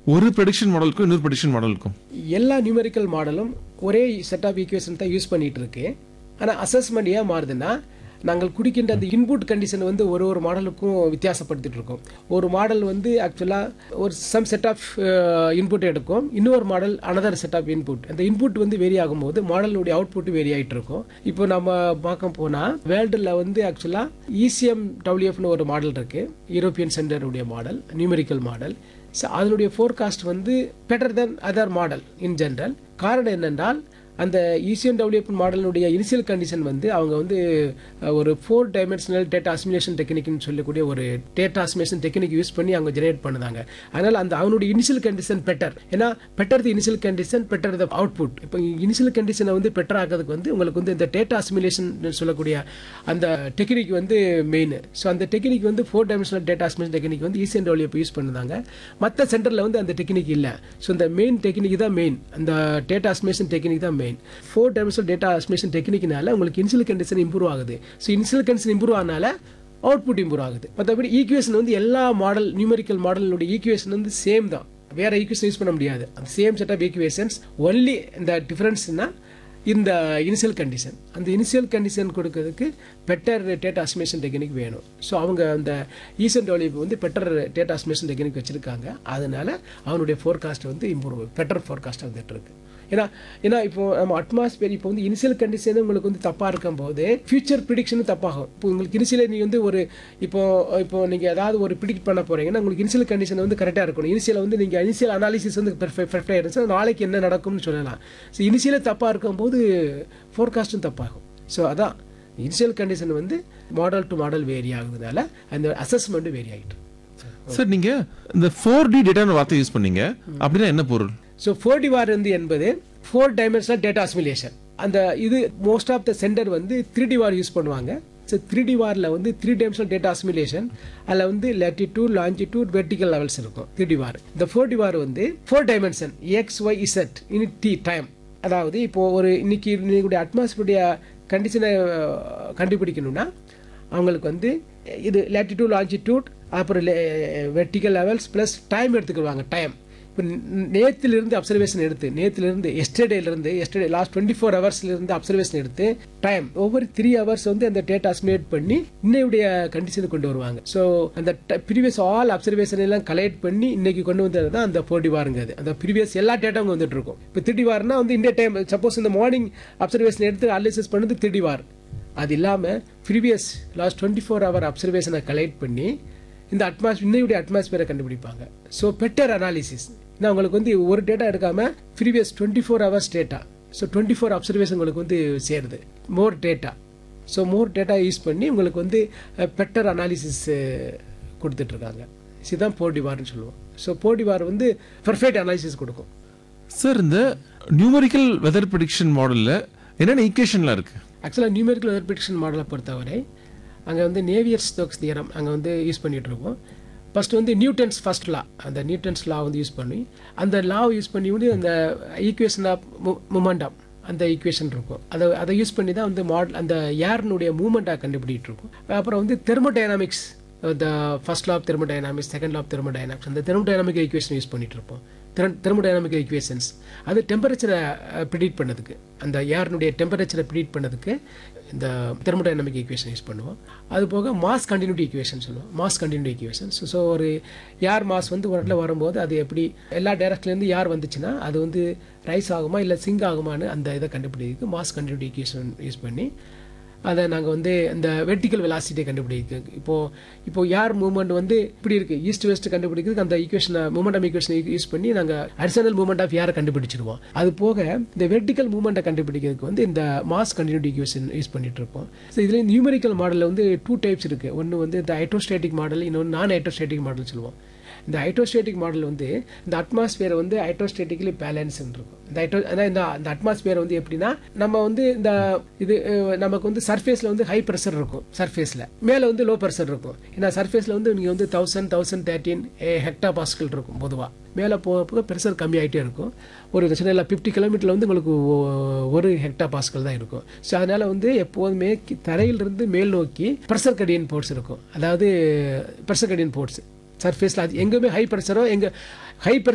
ஒரு ப்ரெடிக்ஷன் மாடலுக்கும் இன்னொரு ப்ரெடிக்ஷன் மாடலுக்கும் எல்லா நியூமெரிக்கல் மாடலும் ஒரே செட் ஆஃப் ஈக்குவேஷன் தான் யூஸ் பண்ணிட்டு இருக்கு ஆனால் அசஸ்மெண்ட் ஏன் மாறுதுன்னா நாங்கள் குடிக்கின்ற அந்த இன்புட் கண்டிஷன் வந்து ஒரு ஒரு மாடலுக்கும் வித்தியாசப்படுத்திட்டு இருக்கோம் ஒரு மாடல் வந்து ஆக்சுவலாக ஒரு சம் செட் ஆஃப் இன்புட் எடுக்கும் இன்னொரு model another set of input அந்த இன்புட் வந்து வேரி ஆகும்போது மாடலுடைய அவுட்புட் வேரி ஆகிட்டு இருக்கும் இப்போ நம்ம பார்க்க போனால் வேர்ல்டில் வந்து ஆக்சுவலாக இசிஎம் டபிள்யூஎஃப்னு ஒரு மாடல் இருக்கு யூரோப்பியன் சென்டருடைய மாடல் நியூமெரிக்கல் மாடல் ஸோ அதனுடைய ஃபோர்காஸ்ட் வந்து better then other model in general காரணம் என்னென்றால் அந்த ஈசிஎன் டபிள்யூஎஃப் மாடலுடைய இனிஷியல் கண்டிஷன் வந்து அவங்க வந்து அஹ், ஒரு ஃபோர் டைமென்ஷனல் டேட்டா அசிமுலேஷன் டெக்னிக்னு சொல்லக்கூடிய ஒரு டேட்டா அசிமுலேஷன் டெக்னிக் யூஸ் பண்ணி அவங்க ஜெனரேட் பண்ணுதாங்க அதனால் அந்த அவனுடைய இனிஷியல் கண்டிஷன் பெட்டர் ஏன்னா better the initial condition better the output இப்போ இனிஷியல் கண்டிஷனை வந்து பெட்டர் ஆகிறதுக்கு வந்து உங்களுக்கு வந்து இந்த டேட்டா அசிமுலேஷன் சொல்லக்கூடிய அந்த டெக்னிக் வந்து மெயின் ஸோ அந்த டெக்னிக் வந்து four dimensional data assimilation technique வந்து ஈசிஎன் டபிள்யூஎஃப் யூஸ் பண்ணுதாங்க மற்ற சென்டரில் வந்து அந்த டெக்னிக் இல்லை ஸோ இந்த மெயின் டெக்னிக் தான் மெயின் அந்த டேட்டா அஸ்மேஷன் டெக்னிக் தான் main four dimensional data assimilation டெக்னிக்னால உங்களுக்கு இன்சியல் கண்டிஷன் இம்ப்ரூவ் ஆகுது ஸோ இன்சியல் கண்டிஷன் இம்ப்ரூவ் ஆனால அவுட்புட் இம்ப்ரூவ் ஆகுது மற்றபடி ஈக்குவேஷன் வந்து எல்லா மாடல் நியூமெரிக்கல் மாடலினுடைய ஈக்குவேஷன் வந்து சேம் தான் வேற ஈக்குவேஷன் யூஸ் பண்ண முடியாது அந்த same set of equations only இந்த டிஃபரன்ஸ்னா இந்த இனிஷியல் கண்டிஷன் அந்த இனிஷியல் கண்டிஷன் கொடுக்கறதுக்கு பெட்டர் டேட்டா அஸ்மேஷன் டெக்னிக் வேணும் ஸோ அவங்க அந்த ஈசன் டெவலப் வந்து பெட்டர் டேட்டா அஸ்மேஷன் டெக்னிக் வச்சிருக்காங்க அதனால அவனுடைய ஃபோர்காஸ்ட் வந்து இம்ப்ரூவ் பெட்டர் ஃபோர்காஸ்ட் வந்துட்டு இருக்கு ஏன்னா ஏன்னா இப்போ நம்ம அட்மாஸ்பியர் இப்போ வந்து இனிஷியல் கண்டிஷன் உங்களுக்கு வந்து தப்பாக இருக்கும் போது ஃபியூச்சர் ப்ரிடிக்ஷனும் தப்பாகும் இப்போ உங்களுக்கு இனிஷியல் நீ வந்து ஒரு இப்போ இப்போ நீங்கள் ஏதாவது ஒரு ப்ரிடிக்ட் பண்ண போறீங்கன்னா உங்களுக்கு இனிஷியல் கண்டிஷன் வந்து கரெக்டாக இருக்கணும் இனிஷியல் வந்து நீங்கள் இனிஷியல் அனாலிசிஸ் வந்து பெர்ஃபெக்டாக இருந்துச்சுன்னா நாளைக்கு என்ன நடக்கும்னு சொல்லலாம் ஸோ இனிஷியலே தப்பாக இருக்கும்போது ஃபோர்காஸ்ட்டும் தப்பாகும் ஸோ அதான் இனிஷியல் கண்டிஷன் வந்து மாடல் டு மாடல் வேரி ஆகுதுனால அந்த அசஸ்மெண்ட் வேரி ஆகிட்டு சார் நீங்க இந்த ஃபோர் டி டேட்டான்னு வார்த்தை யூஸ் பண்ணீங்க அப்படின்னா என்ன பொருள் ஸோ ஃபோர் டி வார் வந்து என்பது ஃபோர் டைமென்ஷனல் டேட்டா அசிமுலேஷன் அந்த இது மோஸ்ட் ஆஃப் த சென்டர் வந்து த்ரீ டி வார் யூஸ் பண்ணுவாங்க ஸோ த்ரீ டி வாரில் வந்து த்ரீ டைமென்ஷனல் டேட்டா அசிமுலேஷன் அதில் வந்து லேட்டிடியூட் லாஞ்சிடியூட் வெர்டிக்கல் லெவல்ஸ் இருக்கும் த்ரீ டி வார் இந்த ஃபோர் டி வார் வந்து four dimension X Y Z in T time அதாவது இப்போ ஒரு இன்னைக்கு இன்னைக்குடைய அட்மாஸ்பியருடைய கண்டிஷனை கண்டுபிடிக்கணும்னா அவங்களுக்கு வந்து இது லேட்டிடியூட் லாஞ்சிடியூட் அப்புறம் வெர்டிக்கல் லெவல்ஸ் ப்ளஸ் டைம் எடுத்துக்கிடுவாங்க டைம் இப்போ நேத்திலிருந்து அப்சர்வேஷன் எடுத்து நேத்திலிருந்து எஸ்டர்டேலேருந்து எஸ்டர்டே லாஸ்ட் டுவெண்ட்டி ஃபோர் ஹவர்ஸ்லேருந்து அப்சர்வேஷன் எடுத்து டைம் ஒவ்வொரு த்ரீ ஹவர்ஸ் வந்து அந்த டேட்டாஸ் மேட் பண்ணி இன்னையுடைய கண்டிஷனுக்கு கொண்டு வருவாங்க ஸோ அந்த ப்ரீவியஸ் ஆல் அப்சர்வேஷன் எல்லாம் கலெக்ட் பண்ணி இன்னைக்கு கொண்டு வந்தது தான் அந்த ஃபோர்டி வாருங்கிறது அந்த ப்ரீவியஸ் எல்லா டேட்டாவும் வந்துட்டு இருக்கும் இப்போ திருடி வார்னா வந்து இந்த டைம் சப்போஸ் இந்த மார்னிங் அப்சர்வேஷன் எடுத்து அனாலிசிஸ் பண்ணது திருடி வார் அது இல்லாமல் previous last twenty four hour அப்சர்வேஷனை கலெக்ட் பண்ணி இந்த அட்மாஸ் இன்னையுடைய அட்மாஸ்பியரை கண்டுபிடிப்பாங்க ஸோ பெட்டர் அனாலிசிஸ் நான் உங்களுக்கு வந்து ஒரு டேட்டா எடுக்காம previous twenty four hours data so twenty four observation உங்களுக்கு வந்து சேருது more data so more data use பண்ணி உங்களுக்கு வந்து பெட்டர் அனாலிசிஸ் கொடுத்துட்ருக்காங்க இதுதான் போர்டிவார்னு சொல்லுவோம் ஸோ போர்டிவார் வந்து பெர்ஃபெக்ட் அனாலிசிஸ் கொடுக்கும் சார் இந்த நியூமரிக்கல் வெதர் ப்ரெடிக்ஷன் மாடல்ல என்னென்ன ஈக்குவேஷன்லாம் இருக்கு ஆக்சுவலாக நியூமெரிக்கல் வெதர் ப்ரிடிக்ஷன் மாடலை பொறுத்தவரை அங்கே வந்து நேவியர் ஸ்டோக்ஸ் தியரம் அங்கே வந்து யூஸ் பண்ணிட்டு இருக்கோம் ஃபர்ஸ்ட் வந்து நியூட்டன்ஸ் ஃபர்ஸ்ட் லா அந்த நியூட்டன்ஸ் லா வந்து யூஸ் பண்ணி அந்த லாவை யூஸ் பண்ணி வந்து அந்த ஈக்குவேஷன் ஆஃப் மூமெண்டம் அந்த ஈக்குவேஷன் இருக்கும் அதை அதை யூஸ் பண்ணி தான் வந்து மாடல் அந்த ஏர்னுடைய மூமெண்ட்டாக கண்டுபிடிட்டு இருக்கும் அப்புறம் வந்து thermodynamics the first law of thermodynamics second law of thermodynamics அந்த தெர்மோடைனாமிக் ஈக்குவேஷன் யூஸ் பண்ணிட்டு இருப்போம் தெர்மோடைனாமிக் ஈக்குவேஷன்ஸ் அது டெம்பரேச்சரை ப்ரிடிக்ட் பண்ணதுக்கு அந்த ஏர்னுடைய டெம்பரேச்சரை ப்ரிடிக்ட் பண்ணதுக்கு இந்த தெர்மோடைனாமிக் ஈக்குவேஷன் யூஸ் பண்ணுவோம் அது போக மாஸ் கண்டினியூட்டி ஈக்குவேஷன் சொல்லுவோம் மாஸ் கண்டினியூட்டி ஈக்குவேஷன் ஸோ ஒரு ஏர் மாஸ் வந்து ஒரு இடத்துல வரும்போது அது எப்படி எல்லா டேரக்ட்லேருந்து யார் வந்துச்சுன்னா அது வந்து ரைஸ் ஆகுமா இல்லை சிங்க் ஆகுமான்னு அந்த இதை கண்டுபிடிக்கிறதுக்கு மாஸ் கண்டினியூட்டி ஈக்குவேஷன் யூஸ் பண்ணி அதை நாங்கள் வந்து இந்த வெர்டிக்கல் வெலாசிட்டியை கண்டுபிடிக்கிறது இப்போ இப்போ யார் மூவ்மெண்ட் வந்து இப்படி இருக்கு ஈஸ்ட் வெஸ்ட் கண்டுபிடிக்கிறதுக்கு அந்த ஈக்குவேஷனை மூமெண்ட் ஈக்குவேஷனை யூஸ் பண்ணி நாங்கள் அடிஷனல் மூமெண்ட் ஆஃப் யாரை கண்டுபிடிச்சிருவோம் அது போக இந்த வெர்டிக்கல் மூமெண்ட்டை கண்டுபிடிக்கிறதுக்கு வந்து இந்த மாஸ் கண்டினியூட்டி ஈக்குவேஷன் யூஸ் பண்ணிட்டு இருப்போம் ஸோ இதில் நியூமெரிக்கல் மாடலில் வந்து டூ டைப்ஸ் இருக்கு ஒன்று வந்து இந்த ஹைட்ரோஸ்டேட்டிக் மாடல் இன்னொன்று நான் ஹைட்ரோஸ்டேட்டிக் மாடல் சொல்லுவோம் இந்த ஹைட்ரோஸ்டேட்டிக் மாடல் வந்து இந்த அட்மாஸ்பியர் வந்து ஹைட்ரோஸ்டேட்டிக்லி பேலன்ஸ் இருக்கும் இந்த ஹைட்ரோ அதான் இந்த இந்த அட்மாஸ்பியர் வந்து எப்படின்னா நம்ம வந்து இந்த இது அஹ், நமக்கு வந்து சர்ஃபேஸில் வந்து ஹை ப்ரெஷர் இருக்கும் சர்ஃபேஸில் மேலே வந்து லோ ப்ரெஷர் இருக்கும் ஏன்னா சர்ஃபேஸில் வந்து நீங்கள் வந்து thousand thousand thirteen hectopascal இருக்கும் பொதுவாக மேலே போக போக ப்ரெஷர் கம்மியாயிட்டே இருக்கும் ஒரு சின்ன ஃபிஃப்டி கிலோமீட்டரில் வந்து உங்களுக்கு ஒ- ஒரு ஹெக்டா பாஸ்கல் தான் இருக்கும் ஸோ அதனால் வந்து எப்போதுமே கி- தரையிலிருந்து மேல் நோக்கி ப்ரெஷர் கடியன் போர்ட்ஸ் இருக்கும் அதாவது ப்ரெஷர் கடியன் போர்ட்ஸ் சர்ஃபேஸில் அது எங்கேயுமே ஹை ப்ரெஷரோ எங்கே ஹை